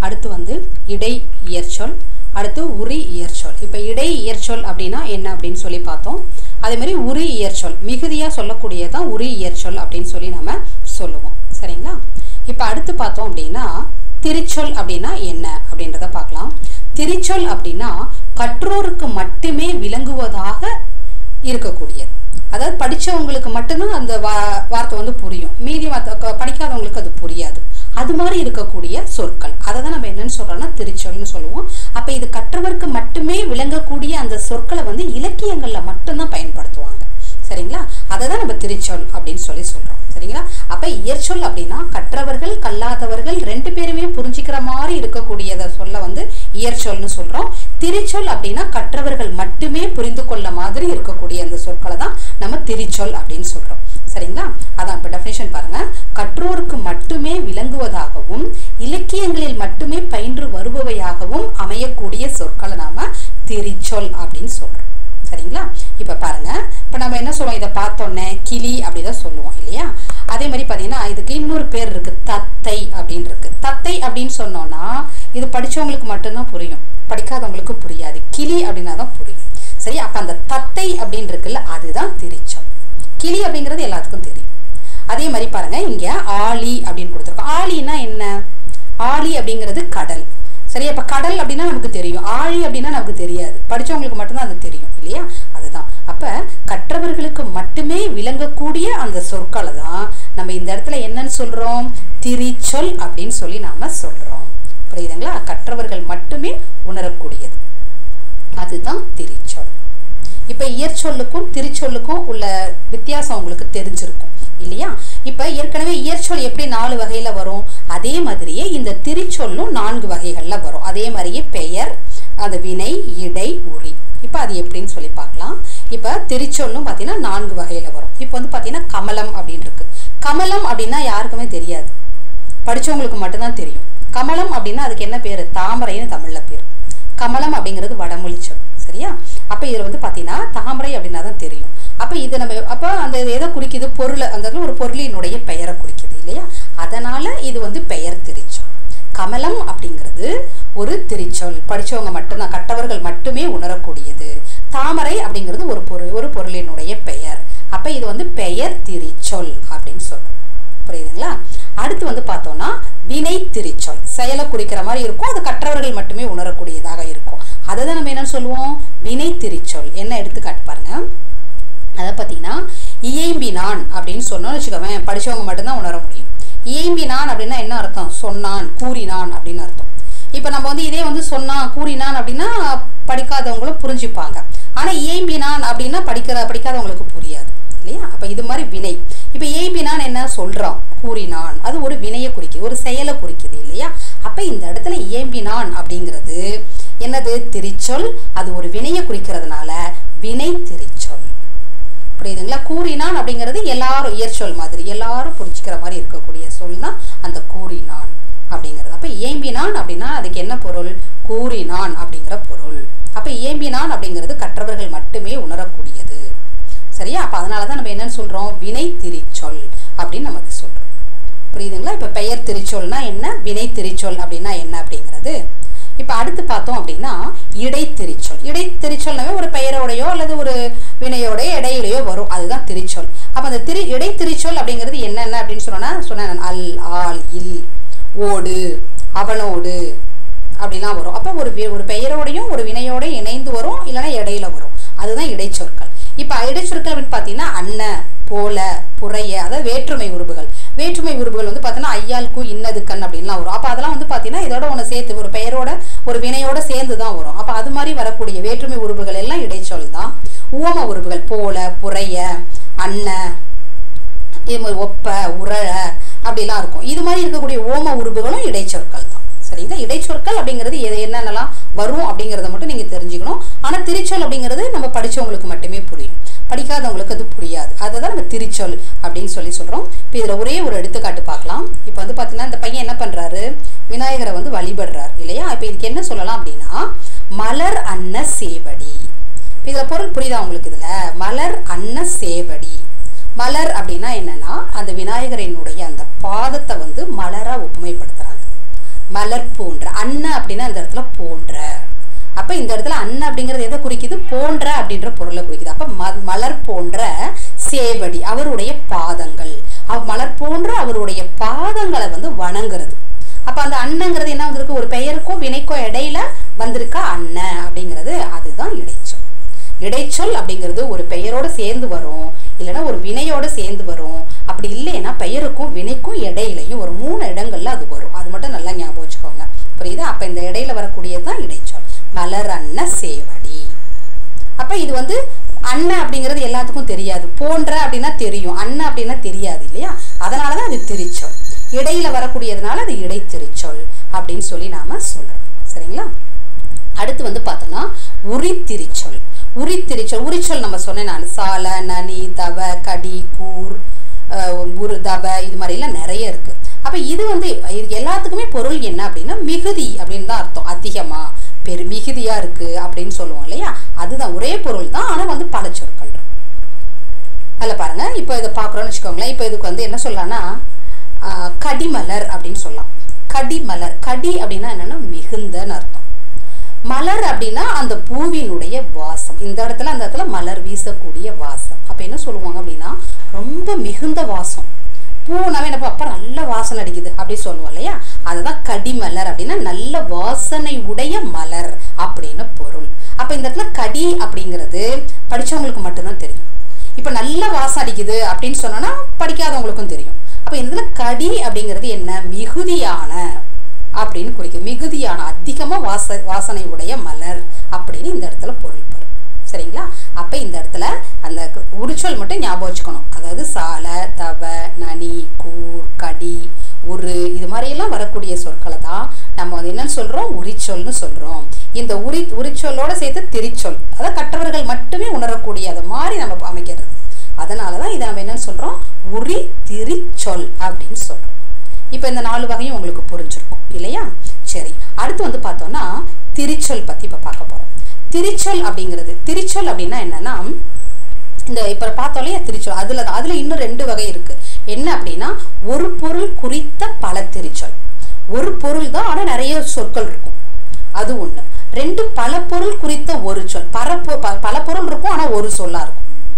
அடுத்து வந்து இடை இயற்சொல் அடுத்து உரி இயற்சொல் இப்போ இடை இயற்சொல் அப்படின்னா என்ன அப்படின்னு சொல்லி பார்த்தோம் அதே மாதிரி உரி இயற்சொல் மிகுதியாக சொல்லக்கூடியதான் உரி இயற்சொல் அப்படின்னு சொல்லி நம்ம சொல்லுவோம் சரிங்களா இப்போ அடுத்து பார்த்தோம் அப்படின்னா திருச்சொல் அப்படின்னா என்ன அப்படின்றத பார்க்கலாம் திருச்சொல் அப்படின்னா கற்றோருக்கு மட்டுமே விளங்குவதாக இருக்கக்கூடியது அதாவது படித்தவங்களுக்கு மட்டும்தான் அந்த வா வார்த்தை வந்து புரியும் மீதி வார்த்தை படிக்காதவங்களுக்கு அது புரியாது அது மாதிரி இருக்கக்கூடிய சொற்கள் அதை தான் நம்ம என்னன்னு சொல்றோம்னா திருச்சொல்னு சொல்லுவோம் அப்போ இது கற்றவருக்கு மட்டுமே விளங்கக்கூடிய அந்த சொற்களை வந்து இலக்கியங்களில் மட்டும்தான் பயன்படுத்துவாங்க சரிங்களா அதை தான் நம்ம திருச்சொல் அப்படின்னு சொல்லி சொல்றோம் சரிங்களா அப்ப இயற்சொல் அப்படின்னா கற்றவர்கள் கல்லாதவர்கள் ரெண்டு பேருமே புரிஞ்சுக்கிற மாதிரி இருக்கக்கூடியத சொல்ல வந்து இயற்சொல்னு சொல்றோம் திருச்சொல் அப்படின்னா கற்றவர்கள் மட்டுமே புரிந்து கொள்ள மாதிரி இருக்கக்கூடிய அந்த சொற்களை தான் நம்ம திருச்சொல் அப்படின்னு சொல்றோம் சரிங்களா அதான் இப்போ டெஃபினேஷன் பாருங்க கற்றோருக்கு மட்டுமே விளங்குவதாகவும் இலக்கியங்களில் மட்டுமே பயின்று வருபவையாகவும் அமையக்கூடிய சொற்களை நாம திருச்சொல் அப்படின்னு சொல்றோம் சரிங்களா இப்போ பாருங்க இப்போ நம்ம என்ன சொல்லுவோம் இதை பார்த்தோன்னே கிளி அப்படிதான் சொல்லுவோம் இல்லையா அதே மாதிரி பார்த்தீங்கன்னா இதுக்கு இன்னொரு பேர் இருக்கு தத்தை அப்படின்னு இருக்கு தத்தை அப்படின்னு சொன்னோம்னா இது படிச்சவங்களுக்கு மட்டும்தான் புரியும் படிக்காதவங்களுக்கு புரியாது கிளி அப்படின்னா தான் புரியும் சரி அப்போ அந்த தத்தை அப்படின்னு இருக்குல்ல அதுதான் திரிச்சொல் கிளி அப்படிங்கிறது எல்லாத்துக்கும் தெரியும் அதே மாதிரி பாருங்க இங்க ஆலி அப்படின்னு கொடுத்துருக்கோம் ஆலின்னா என்ன ஆலி அப்படிங்கிறது கடல் சரி அப்ப கடல் அப்படின்னா நமக்கு தெரியும் ஆழி அப்படின்னா நமக்கு தெரியாது படிச்சவங்களுக்கு மட்டும்தான் அது தெரியும் இல்லையா அதுதான் அப்ப கற்றவர்களுக்கு மட்டுமே விளங்கக்கூடிய அந்த சொற்களை தான் நம்ம இந்த இடத்துல என்னன்னு சொல்றோம் திரிச்சொல் அப்படின்னு சொல்லி நாம சொல்றோம் புரியுதுங்களா கற்றவர்கள் மட்டுமே உணரக்கூடியது அதுதான் திரிச்சொல் இப்ப இயற்சொல்லுக்கும் திருச்சொல்லுக்கும் உள்ள வித்தியாசம் உங்களுக்கு தெரிஞ்சிருக்கும் இல்லையா இப்ப ஏற்கனவே இயற்சொல் எப்படி நாலு வகையில வரும் அதே மாதிரியே இந்த திருச்சொல்லும் நான்கு வகைகள்ல வரும் அதே மாதிரியே பெயர் அந்த வினை இடை உரி இப்ப அது எப்படின்னு சொல்லி பார்க்கலாம் இப்ப திருச்சொல்லும் பாத்தீங்கன்னா நான்கு வகையில வரும் இப்ப வந்து பாத்தீங்கன்னா கமலம் அப்படின்னு இருக்கு கமலம் அப்படின்னா யாருக்குமே தெரியாது படிச்சவங்களுக்கு மட்டும்தான் தெரியும் கமலம் அப்படின்னா அதுக்கு என்ன பேரு தாமரைன்னு தமிழ்ல பேர் கமலம் அப்படிங்கிறது வடமொழி சொல் சரியா அப்ப இதுல வந்து பாத்தீங்கன்னா தாமரை அப்படின்னா தான் தெரியும் அப்ப இது நம்ம அப்ப அந்த எதை குறிக்குது பொருளை அந்த இடத்துல ஒரு பொருளினுடைய பெயரை குறிக்குது இல்லையா அதனால இது வந்து பெயர் திரிச்சொல் கமலம் அப்படிங்கிறது ஒரு திரிச்சொல் படிச்சவங்க மட்டும்தான் கற்றவர்கள் மட்டுமே உணரக்கூடியது தாமரை அப்படிங்கிறது ஒரு பொருள் ஒரு பொருளினுடைய பெயர் அப்ப இது வந்து பெயர் திரிச்சொல் அப்படின்னு சொல்றோம் புரியுதுங்களா அடுத்து வந்து பார்த்தோம்னா வினை திரிச்சொல் செயலை குறிக்கிற மாதிரி இருக்கும் அது கற்றவர்கள் மட்டுமே உணரக்கூடியதாக இருக்கும் அதை தான் நம்ம என்ன சொல்லுவோம் வினை திரிச்சொல் என்ன எடுத்துக்காட்டு பாருங்க அதை பார்த்தீங்கன்னா இயம்பினான் அப்படின்னு சொன்னோம்னு வச்சுக்கோங்க படிச்சவங்க மட்டும்தான் உணர முடியும் இயம்பினான் அப்படின்னா என்ன அர்த்தம் சொன்னான் கூறினான் அப்படின்னு அர்த்தம் இப்போ நம்ம வந்து இதே வந்து சொன்னான் கூறினான் அப்படின்னா படிக்காதவங்களும் புரிஞ்சுப்பாங்க ஆனால் இயம்பினான் அப்படின்னா படிக்கிற படிக்காதவங்களுக்கு புரியாது இல்லையா அப்போ இது மாதிரி வினை இப்போ ஏபினான் என்ன சொல்றான் கூறினான் அது ஒரு வினையை குறிக்குது ஒரு செயலை குறிக்குது இல்லையா அப்ப இந்த இடத்துல இயம்பினான் அப்படிங்கிறது என்னது திரிச்சொல் அது ஒரு வினையை குறிக்கிறதுனால வினை திரிச்சொல் புரியுதுங்களா கூறினான் அப்படிங்கிறது எல்லாரும் இயற்சொல் மாதிரி எல்லாரும் புரிஞ்சுக்கிற மாதிரி இருக்கக்கூடிய சொல் தான் அந்த கூறினான் அப்படிங்கிறது அப்ப இயம்பினான் அப்படின்னா அதுக்கு என்ன பொருள் கூறினான் அப்படிங்கிற பொருள் அப்ப இயம்பினான் அப்படிங்கிறது கற்றவர்கள் மட்டுமே உணரக்கூடியது சரியா அப்ப அதனால தான் நம்ம என்னன்னு சொல்றோம் வினை திரிச்சொல் அப்படின்னு நம்ம அதை சொல்றோம் புரியுதுங்களா இப்ப பெயர் திரிச்சொல்னா என்ன வினை திரிச்சொல் அப்படின்னா என்ன அப்படிங்கிறது இப்ப அடுத்து பார்த்தோம் அப்படின்னா இடை திரிச்சொல் இடை திரிச்சொல்னாவே ஒரு பெயரோடையோ அல்லது ஒரு வினையோடையோ இடையிலையோ வரும் அதுதான் திரிச்சொல் அப்ப அந்த திரி இடை திரிச்சொல் அப்படிங்கிறது என்னென்ன அப்படின்னு சொன்னா சொன்ன அல் ஆல் இல் ஓடு அவனோடு அப்படிலாம் வரும் அப்போ ஒரு வி- ஒரு பெயரோடையும் ஒரு வினையோட இணைந்து வரும் இல்லைன்னா இடையில வரும் அதுதான் இடைச்சொற்கள் இப்போ இடைச்சொற்கள் அப்படின்னு பார்த்தீங்கன்னா அன்ன போல புறைய அதாவது வேற்றுமை உருபுகள் வேற்றுமை உருபுகள் வந்து பார்த்தீங்கன்னா ஐயாளுக்கு இன்னது கண் அப்படின்லாம் வரும் அப்போ அதெல்லாம் வந்து பார்த்தீங்கன்னா இதோட ஒன்று சேர்த்து ஒரு பெயரோட ஒரு வினையோட சேர்ந்து தான் வரும் அப்போ அது மாதிரி வரக்கூடிய வேற்றுமை உருபுகள் எல்லாம் இடைச்சொல் தான் உவம உருபுகள் போல புறைய அன்ன இது மாதிரி ஒப்ப உரழ அப்படிலாம் இருக்கும் இது மாதிரி இருக்கக்கூடிய ஓம உருபுகளும் இடைச்சொற்கள் தான் சரிங்களா இடைச்சொற்கள் அப்படிங்கிறது எது என்னென்னலாம் வரும் அப்படிங்கிறத மட்டும் நீங்க தெரிஞ்சுக்கணும் ஆனா திருச்சொல் அப்படிங்கிறது நம்ம படிச்சவங்களுக்கு மட்டுமே புரியும் படிக்காதவங்களுக்கு அது புரியாது அதை தான் நம்ம திருச்சொல் அப்படின்னு சொல்லி சொல்றோம் இப்போ இதுல ஒரே ஒரு எடுத்துக்காட்டு பார்க்கலாம் இப்போ வந்து பார்த்தீங்கன்னா இந்த பையன் என்ன பண்றாரு விநாயகரை வந்து வழிபடுறார் இல்லையா இப்போ இதுக்கு என்ன சொல்லலாம் அப்படின்னா மலர் அன்ன சேவடி இப்போ இதுல பொருள் புரியுதா உங்களுக்கு இதுல மலர் அன்ன சேவடி மலர் அப்படின்னா என்னன்னா அந்த விநாயகரினுடைய அந்த பாதத்தை வந்து மலரா ஒப்புமைப்படுத்துறாங்க மலர் போன்ற அன்ன அப்படின்னா இந்த இடத்துல போன்ற அப்ப இந்த இடத்துல அன்ன அப்படிங்கிறது எதை குறிக்குது போன்ற அப்படின்ற பொருளை குறிக்குது அப்ப ம- மலர் போன்ற சேவடி அவருடைய பாதங்கள் அவ் மலர் போன்ற அவருடைய பாதங்களை வந்து வணங்குறது அப்ப அந்த அன்னங்கிறது என்ன வந்திருக்கு ஒரு பெயருக்கும் வினைக்கும் இடையில வந்திருக்கா அண்ணன் அப்படிங்கிறது அதுதான் இடைச்சொல் இடைச்சொல் அப்படிங்கிறது ஒரு பெயரோட சேர்ந்து வரும் இல்லைன்னா ஒரு வினையோட சேர்ந்து வரும் அப்படி இல்லைன்னா பெயருக்கும் வினைக்கும் இடையிலையும் ஒரு மூணு இடங்கள்ல அது வரும் அது மட்டும் நல்லா ஞாபகம் வச்சுக்கோங்க புரியுதா அப்ப இந்த இடையில வரக்கூடியது தான் இடைச்சொல் மலர் அன்ன சேவடி அப்ப இது வந்து அண்ணன் அப்படிங்கிறது எல்லாத்துக்கும் தெரியாது போன்ற அப்படின்னா தெரியும் அண்ணன் அப்படின்னா தெரியாது இல்லையா அதனாலதான் அது திரிச்சொல் இடையில வரக்கூடியதுனால அது இடைத்திரிச்சொல் அப்படின்னு சொல்லி நாம சொல்றோம் சரிங்களா அடுத்து வந்து பார்த்தோம்னா உரித்திரிச்சொல் உரித்திரிச்சொல் உரிச்சொல் நம்ம சொன்னேன் நான் சால நனி தவ கடி கூர் அஹ், உரு தவ இது மாதிரிலாம் நிறைய இருக்கு அப்ப இது வந்து இது எல்லாத்துக்குமே பொருள் என்ன அப்படின்னா மிகுதி அப்படின்னு தான் அர்த்தம் அதிகமா பெரு மிகுதியா இருக்கு அப்படின்னு சொல்லுவோம் இல்லையா அதுதான் ஒரே பொருள் தான் ஆனா வந்து பல சொற்கள் இருக்கு. அதில் பாருங்க இப்போ இதை பார்க்குறோன்னு வச்சுக்கோங்களேன் இப்போ இதுக்கு வந்து என்ன சொல்லலாம்னா ஆஹ், கடிமலர் அப்படின்னு சொல்லலாம் கடிமலர் கடி அப்படின்னா என்னன்னா மிகுந்தன்னு அர்த்தம் மலர் அப்படின்னா அந்த பூவினுடைய வாசம் இந்த இடத்துல அந்த இடத்துல மலர் வீசக்கூடிய வாசம் அப்போ என்ன சொல்லுவாங்க அப்படின்னா ரொம்ப மிகுந்த வாசம் பூனாவே என்ன அப்பா நல்ல வாசனை அடிக்குது அப்படி சொல்லுவோம் இல்லையா அதுதான் கடிமலர் அப்படின்னா நல்ல வாசனை உடைய மலர் அப்படின்னு பொருள் அப்ப இந்த இடத்துல கடி அப்படிங்கிறது படிச்சவங்களுக்கு மட்டும்தான் தெரியும் இப்ப நல்ல வாசம் அடிக்குது அப்படின்னு சொன்னோம்னா படிக்காதவங்களுக்கும் தெரியும் அப்ப இந்த இடத்துல கடி அப்படிங்கிறது என்ன மிகுதியான அப்படின்னு குறிக்குது மிகுதியான அதிகமா வாச வாசனை உடைய மலர் அப்படின்னு இந்த இடத்துல பொருள் பெறும் சரிங்களா அப்ப இந்த இடத்துல அந்த க- உரிச்சொல் மட்டும் ஞாபகம் வச்சுக்கணும் அதாவது சால தவ நனி கூர் கடி உரு இது மாதிரியெல்லாம் வரக்கூடிய சொற்களை தான் நம்ம வந்து என்னன்னு சொல்றோம் உரிச்சொல்னு சொல்றோம் இந்த உரி உரிச்சொல்லோட சேர்த்து திரிச்சொல் அதாவது கற்றவர்கள் மட்டுமே உணரக்கூடிய அதை மாதிரி நம்ம அமைக்கிறது அதனால தான் இதை நம்ம என்னன்னு சொல்றோம் உரி திரிச்சொல் அப்படின்னு சொல்றோம் இப்போ இந்த நாலு வகையும் உங்களுக்கு புரிஞ்சிருக்கும் இல்லையா சரி அடுத்து வந்து பார்த்தோம்னா திரிச்சொல் பத்தி இப்போ பார்க்க போறோம் திரிச்சொல் அப்படிங்கிறது திரிச்சொல் அப்படின்னா என்னன்னா இந்த இப்போ பார்த்தோம் இல்லையா திரிச்சொல் அதுல அதுல இன்னும் ரெண்டு வகை இருக்கு என்ன அப்படின்னா ஒரு பொருள் குறித்த பல திரிச்சொல் ஒரு பொருள் தான் ஆனா நிறைய சொற்கள் இருக்கும் அது ஒண்ணு ரெண்டு பல பொருள் குறித்த ஒரு சொல் பரப்பொ ப- பல பொருள் இருக்கும் ஆனா ஒரு சொல்லா இருக்கும்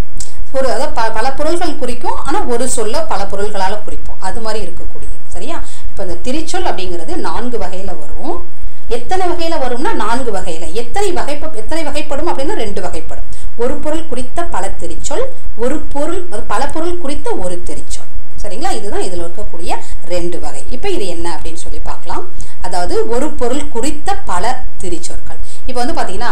ஒரு அதாவது ப பல பொருள்கள் குறிக்கும் ஆனா ஒரு சொல்ல பல பொருள்களால குறிப்போம் அது மாதிரி இருக்கக்கூடியது சரியா இப்போ இந்த திரிச்சொல் அப்படிங்கிறது நான்கு வகையில வரும் எத்தனை வகையில வரும்னா நான்கு வகையில எத்தனை வகை எத்தனை வகைப்படும் அப்படின்னா ரெண்டு வகைப்படும் ஒரு பொருள் குறித்த பல திரிச்சொல் ஒரு பொருள் அது பல பொருள் குறித்த ஒரு திரிச்சொல் சரிங்களா இதுதான் இதுல இருக்கக்கூடிய ரெண்டு வகை இப்போ இது என்ன அப்படின்னு சொல்லி பார்க்கலாம் அதாவது ஒரு பொருள் குறித்த பல திரிச்சொற்கள் இப்போ வந்து பாத்தீங்கன்னா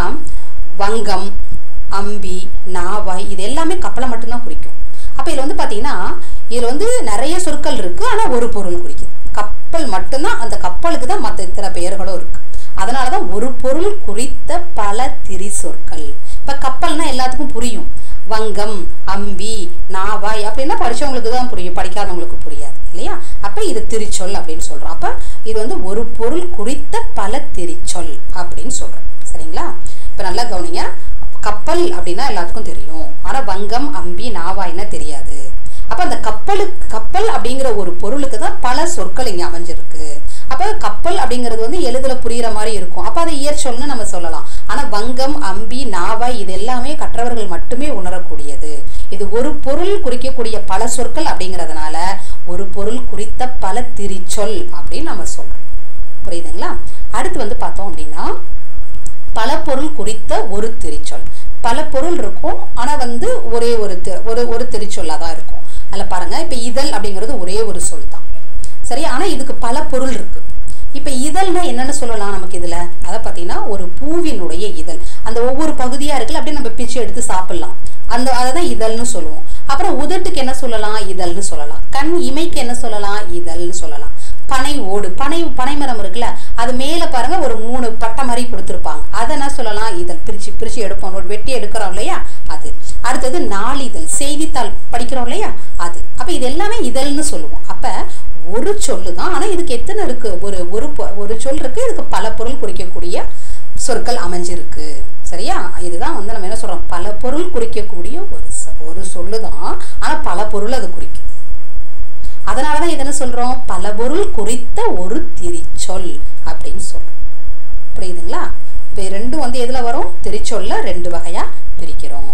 வங்கம் அம்பி நாவாய் இது எல்லாமே கப்பலை மட்டும்தான் குறிக்கும் அப்போ இதில் வந்து பார்த்தீங்கன்னா இதில் வந்து நிறைய சொற்கள் இருக்கு ஆனால் ஒரு பொருள் குறிக்குது கப்பல் மட்டும்தான் அந்த கப்பலுக்கு தான் மற்ற இத்தனை பெயர்களும் இருக்கு அதனால தான் ஒரு பொருள் குறித்த பல திரி சொற்கள் இப்போ கப்பல்னா எல்லாத்துக்கும் புரியும் வங்கம் அம்பி நாவாய் அப்படின்னா படிச்சவங்களுக்கு தான் புரியும் படிக்காதவங்களுக்கு புரியாது இல்லையா அப்போ இது திரிச்சொல் அப்படின்னு சொல்றோம் அப்போ இது வந்து ஒரு பொருள் குறித்த பல திரிச்சொல் அப்படின்னு சொல்றோம் சரிங்களா இப்போ நல்லா கவனிங்க கப்பல் அப்படின்னா எல்லாத்துக்கும் தெரியும் ஆனா வங்கம் அம்பி நாவாய்னா தெரியாது அப்ப அந்த கப்பலுக்கு கப்பல் அப்படிங்கிற ஒரு பொருளுக்கு தான் பல சொற்கள் இங்க அமைஞ்சிருக்கு அப்ப கப்பல் அப்படிங்கிறது வந்து எளிதில் புரியுற மாதிரி இருக்கும் அப்ப அதை இயற்சொல்னு நம்ம சொல்லலாம் ஆனா வங்கம் அம்பி நாவாய் இது எல்லாமே கற்றவர்கள் மட்டுமே உணரக்கூடியது இது ஒரு பொருள் குறிக்கக்கூடிய பல சொற்கள் அப்படிங்கிறதுனால ஒரு பொருள் குறித்த பல திரிச்சொல் அப்படின்னு நம்ம சொல்றோம் புரியுதுங்களா அடுத்து வந்து பார்த்தோம் அப்படின்னா பல பொருள் குறித்த ஒரு திரிச்சொல் பல பொருள் இருக்கும் ஆனா வந்து ஒரே ஒரு தி- ஒரு ஒரு திரிச்சொல்லா தான் இருக்கும் அதில் பாருங்க இப்ப இதழ் அப்படிங்கிறது ஒரே ஒரு சொல் தான் சரி ஆனா இதுக்கு பல பொருள் இருக்கு இப்ப இதழ்னா என்னன்னு சொல்லலாம் நமக்கு இதுல அதை பார்த்தீங்கன்னா ஒரு பூவினுடைய இதழ் அந்த ஒவ்வொரு பகுதியா இருக்குல்ல அப்படியே நம்ம பிச்சு எடுத்து சாப்பிடலாம் அந்த அதை தான் இதழ்னு சொல்லுவோம் அப்புறம் உதட்டுக்கு என்ன சொல்லலாம் இதழ்னு சொல்லலாம் கண் இமைக்கு என்ன சொல்லலாம் இதழ்னு சொல்லலாம் பனை ஓடு பனை பனைமரம் இருக்குல்ல அது மேல பாருங்க ஒரு மூணு பட்டை மாதிரி கொடுத்துருப்பாங்க அதை என்ன சொல்லலாம் இதழ் பிரிச்சு பிரிச்சு எடுப்போம் ஒரு வெட்டி எடுக்கிறோம் இல்லையா அது அடுத்தது நாளிதழ் செய்தித்தாள் படிக்கிறோம் இல்லையா அது அப்ப இது எல்லாமே இதழ்னு சொல்லுவோம் அப்ப ஒரு சொல்லு தான் ஆனா இதுக்கு எத்தனை இருக்கு ஒரு ஒரு பொ- ஒரு சொல் இருக்கு இதுக்கு பல பொருள் குறிக்கக்கூடிய சொற்கள் அமைஞ்சிருக்கு சரியா இதுதான் வந்து நம்ம என்ன சொல்றோம் பல பொருள் குறிக்கக்கூடிய ஒரு சொ- ஒரு சொல்லு தான் ஆனா பல பொருள் அது குறிக்கும் அதனால தான் இது என்ன சொல்கிறோம் பலபொருள் குறித்த ஒரு திரிச்சொல் அப்படின்னு சொல்கிறோம் புரியுதுங்களா இப்போ ரெண்டும் வந்து எதில் வரும் திரிச்சொல்ல ரெண்டு வகையாக பிரிக்கிறோம்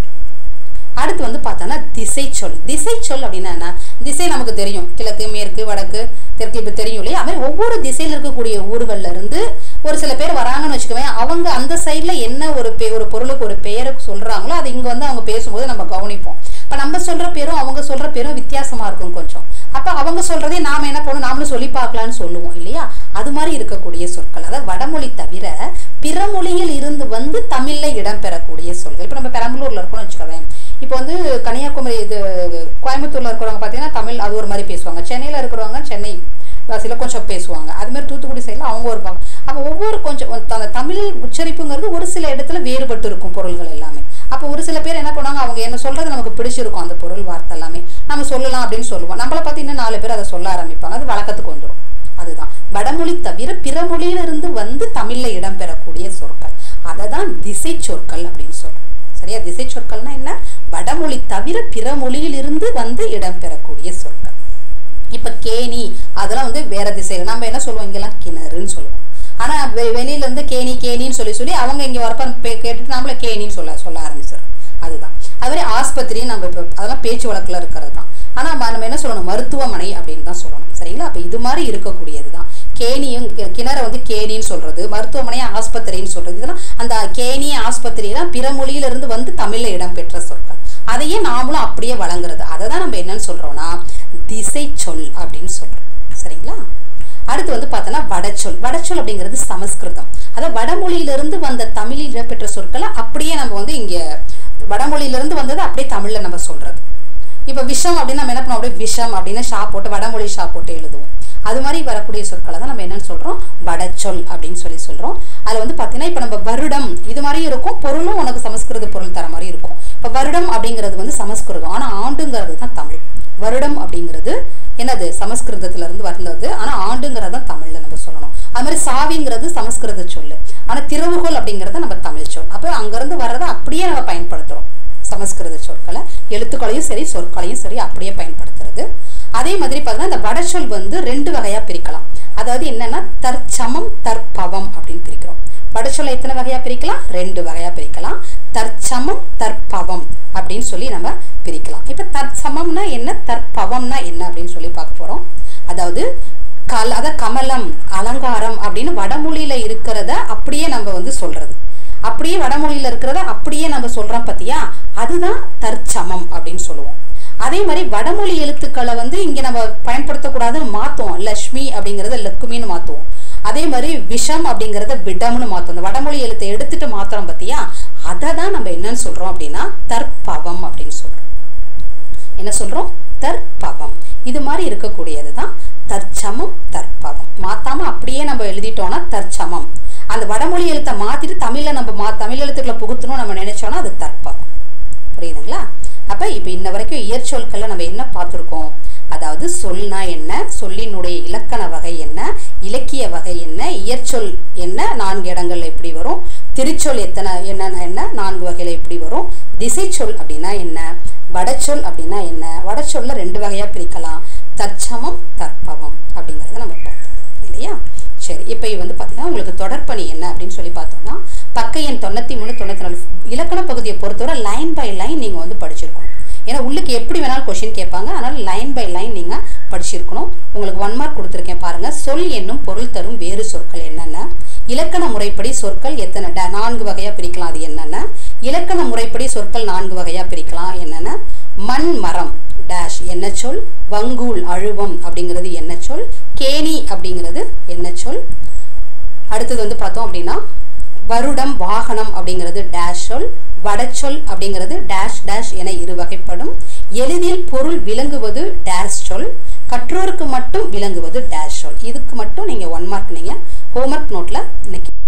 அடுத்து வந்து பார்த்தோன்னா திசை சொல் திசை சொல் அப்படின்னா என்ன திசை நமக்கு தெரியும் கிழக்கு மேற்கு வடக்கு தெற்கு இப்போ தெரியும் இல்லையா அது மாதிரி ஒவ்வொரு திசையில் இருக்கக்கூடிய ஊர்கள்ல இருந்து ஒரு சில பேர் வராங்கன்னு வச்சுக்கோவேன் அவங்க அந்த சைடில் என்ன ஒரு பே ஒரு பொருளுக்கு ஒரு பெயரை சொல்கிறாங்களோ அது இங்கே வந்து அவங்க பேசும்போது நம்ம கவனிப்போம் இப்போ நம்ம சொல்கிற பேரும் அவங்க சொல்கிற பேரும் வித்தியாசமாக இருக்கும் கொஞ்சம் அப்போ அவங்க சொல்கிறதே நாம் என்ன பண்ணணும் நாமளும் சொல்லி பார்க்கலான்னு சொல்லுவோம் இல்லையா அது மாதிரி இருக்கக்கூடிய சொற்கள் அதாவது வடமொழி தவிர பிற மொழியில் இருந்து வந்து தமிழில் இடம்பெறக்கூடிய சொற்கள் இப்போ நம்ம பெரம்பலூரில் இருக்கோம்னு வச்சுக்கோவேன் இப்போ வந்து கன்னியாகுமரி இது கோயம்புத்தூர்ல இருக்கிறவங்க பார்த்தீங்கன்னா தமிழ் அது ஒரு மாதிரி பேசுவாங்க சென்னையில் இருக்கிறவங்க சென்னை வாசியில் கொஞ்சம் பேசுவாங்க அது மாதிரி தூத்துக்குடி சைடில் அவங்க இருப்பாங்க அப்போ ஒவ்வொரு கொஞ்சம் அந்த தமிழ் உச்சரிப்புங்கிறது ஒரு சில இடத்துல வேறுபட்டு இருக்கும் பொருள்கள் எல்லாமே அப்போ ஒரு சில பேர் என்ன பண்ணுவாங்க அவங்க என்ன சொல்றது நமக்கு பிடிச்சிருக்கும் அந்த பொருள் வார்த்தை எல்லாமே நம்ம சொல்லலாம் அப்படின்னு சொல்லுவோம் நம்மளை பார்த்து இன்னும் நாலு பேர் அதை சொல்ல ஆரம்பிப்பாங்க அது வழக்கத்துக்கு வந்துடும் அதுதான் வடமொழி தவிர பிற மொழியிலிருந்து வந்து தமிழ்ல இடம்பெறக்கூடிய சொற்கள் அதை தான் திசை சொற்கள் அப்படின்னு சொல்றோம் சரியா திசை சொற்கள்னா என்ன வடமொழி தவிர பிற மொழியிலிருந்து வந்து இடம்பெறக்கூடிய சொற்கள் இப்ப கேணி அதெல்லாம் வந்து வேற திசையில நம்ம என்ன சொல்லுவோம் இங்கெல்லாம் கிணறுன்னு சொல்லுவோம் ஆனா வெ வெளியில இருந்து கேணி கேணின்னு சொல்லி சொல்லி அவங்க இங்க வரப்ப பே- கேட்டுட்டு நம்மள கேணின்னு சொல்ல சொல்ல ஆரம்பிச்சிடும் அதுதான் அது மாதிரி ஆஸ்பத்திரி நம்ம இப்போ அதெல்லாம் பேச்சு வழக்குல இருக்கிறது தான் ஆனா ம- நம்ம என்ன சொல்லணும் மருத்துவமனை அப்படின்னு தான் சொல்லணும் சரிங்களா அப்ப இது மாதிரி இருக்கக்கூடியது தான் கேணியும் கி- கிணற வந்து கேணின்னு சொல்றது மருத்துவமனையை ஆஸ்பத்திரின்னு சொல்றது இதெல்லாம் அந்த கேணி ஆஸ்பத்திரி தான் பிற மொழியில இருந்து வந்து தமிழ்ல இடம்பெற்ற சொற்கள் அதையே நாமளும் அப்படியே வழங்குறது அதை தான் நம்ம என்னன்னு சொல்றோம்னா திசை சொல் அப்படின்னு சொல்றோம் சரிங்களா அடுத்து வந்து பார்த்தோன்னா வடச்சொல் வடச்சொல் அப்படிங்கிறது சமஸ்கிருதம் அதாவது வடமொழியிலிருந்து வந்த தமிழில் இடம்பெற்ற சொற்களை அப்படியே நம்ம வந்து இங்க வடமொழியிலிருந்து வந்தது அப்படியே தமிழ்ல நம்ம சொல்றது இப்போ விஷம் அப்படின்னு நம்ம என்ன பண்ணுவோம் அப்படியே விஷம் அப்படின்னு ஷா போட்டு வடமொழி ஷா போட்டு எழுதுவோம் அது மாதிரி வரக்கூடிய சொற்களை தான் நம்ம என்னன்னு சொல்றோம் வடச்சொல் அப்படின்னு சொல்லி சொல்றோம் அதுல வந்து பார்த்தீங்கன்னா இப்போ நம்ம வருடம் இது மாதிரி இருக்கும் பொருளும் உனக்கு சமஸ்கிருத பொருள் தர மாதிரி இருக்கும் இப்போ வருடம் அப்படிங்கிறது வந்து சமஸ்கிருதம் ஆனா ஆண்டுங்கிறது தான் தமிழ் வருடம் அப்படிங்கிறது என்னது சமஸ்கிருதத்துல இருந்து வந்தது ஆனா ஆண்டுங்கிறது தான் தமிழ்ல நம்ம சொல்லணும் அது மாதிரி சாவிங்கிறது சமஸ்கிருத சொல்லு ஆனா திறவுகோல் அப்படிங்கிறது நம்ம தமிழ் சொல் அப்போ அங்கிருந்து வர்றதை அப்படியே நம்ம பயன்படுத்துறோம் சமஸ்கிருத சொற்களை எழுத்துக்களையும் சரி சொற்களையும் சரி அப்படியே பயன்படுத்துறது அதே மாதிரி பார்த்தீங்கன்னா இந்த வடச்சொல் வந்து ரெண்டு வகையா பிரிக்கலாம் அதாவது என்னன்னா தற்சமம் தற்பவம் அப்படின்னு பிரிக்கிறோம் வடச்சொல்லை எத்தனை வகையா பிரிக்கலாம் ரெண்டு வகையா பிரிக்கலாம் தற்சமம் தற்பவம் அப்படின்னு சொல்லி நம்ம பிரிக்கலாம் இப்ப தற்சமம்னா என்ன தற்பவம்னா என்ன அப்படின்னு சொல்லி பார்க்க போறோம் அதாவது கல் அத கமலம் அலங்காரம் அப்படின்னு வடமொழியில இருக்கிறத அப்படியே நம்ம வந்து சொல்றது அப்படியே வடமொழியில இருக்கிறத அப்படியே நம்ம சொல்றோம் பத்தியா அதுதான் தற்சமம் அப்படின்னு சொல்லுவோம் அதே மாதிரி வடமொழி எழுத்துக்களை வந்து இங்க நம்ம பயன்படுத்தக்கூடாதுன்னு மாத்துவோம் லக்ஷ்மி அப்படிங்கறத லக்குமின்னு மாத்துவோம் அதே மாதிரி விஷம் அப்படிங்கறத விடம்னு மாத்துவோம் இந்த வடமொழி எழுத்தை எடுத்துட்டு மாத்துறோம் பத்தியா அதை தான் நம்ம என்னன்னு சொல்றோம் அப்படின்னா தற்பவம் அப்படின்னு சொல்றோம் என்ன சொல்றோம் தற்பவம் இது மாதிரி இருக்கக்கூடியது தான் தற்சமம் தற்பவம் மாத்தாம அப்படியே நம்ம எழுதிட்டோம்னா தற்சமம் அந்த வடமொழி எழுத்தை மாத்திட்டு தமிழ்ல நம்ம மா தமிழ் எழுத்துக்களை புகுத்தணும் நம்ம நினைச்சோம்னா அது தற்பவம் புரியுதுங்களா அப்ப இப்ப இன்ன வரைக்கும் இயற்சொற்கள்ல நம்ம என்ன பார்த்திருக்கோம் அதாவது சொல்னா என்ன சொல்லினுடைய இலக்கண வகை என்ன இலக்கிய வகை என்ன இயற்சொல் என்ன நான்கு இடங்கள்ல எப்படி வரும் திருச்சொல் எத்தனை என்ன என்ன நான்கு வகையில எப்படி வரும் திசைச்சொல் அப்படின்னா என்ன வடச்சொல் அப்படின்னா என்ன வடச்சொல்ல ரெண்டு வகையா பிரிக்கலாம் தற்சமம் தற்பவம் அப்படிங்கறத நம்ம பார்த்தோம் இல்லையா சரி இப்போ வந்து பார்த்தீங்கன்னா உங்களுக்கு தொடர்பணி என்ன அப்படின்னு சொல்லி பார்த்தோம்னா பக்க எண் தொண்ணூற்றி மூணு தொண்ணூற்றி நாலு இலக்கண பகுதியை பொறுத்தவரை லைன் பை லைன் நீங்கள் வந்து படிச்சிருக்கணும் ஏன்னா உள்ளுக்கு எப்படி வேணாலும் கொஷின் கேட்பாங்க அதனால் லைன் பை லைன் நீங்கள் படிச்சிருக்கணும் உங்களுக்கு ஒன் மார்க் கொடுத்துருக்கேன் பாருங்கள் சொல் என்னும் பொருள் தரும் வேறு சொற்கள் என்னென்ன இலக்கண முறைப்படி சொற்கள் எத்தனை டா- நான்கு வகையாக பிரிக்கலாம் அது என்னென்ன இலக்கண முறைப்படி சொற்கள் நான்கு வகையாக பிரிக்கலாம் என்னென்ன மண் மரம் டேஷ் என்ன சொல் வங்கூல் அழுவம் அப்படிங்கிறது என்ன சொல் கேணி அப்படிங்கிறது என்ன சொல் அடுத்தது வந்து பார்த்தோம் அப்படின்னா வருடம் வாகனம் அப்படிங்கிறது டேஷ் சொல் வடச்சொல் அப்படிங்கிறது டேஷ் டேஷ் என இரு வகைப்படும் எளிதில் பொருள் விளங்குவது டேஷ் சொல் கற்றோருக்கு மட்டும் விளங்குவது டேஷ் சொல் இதுக்கு மட்டும் நீங்கள் ஒன் மார்க் நீங்கள் ஹோம்ஒர்க் நோட்டில் இன்னைக்கு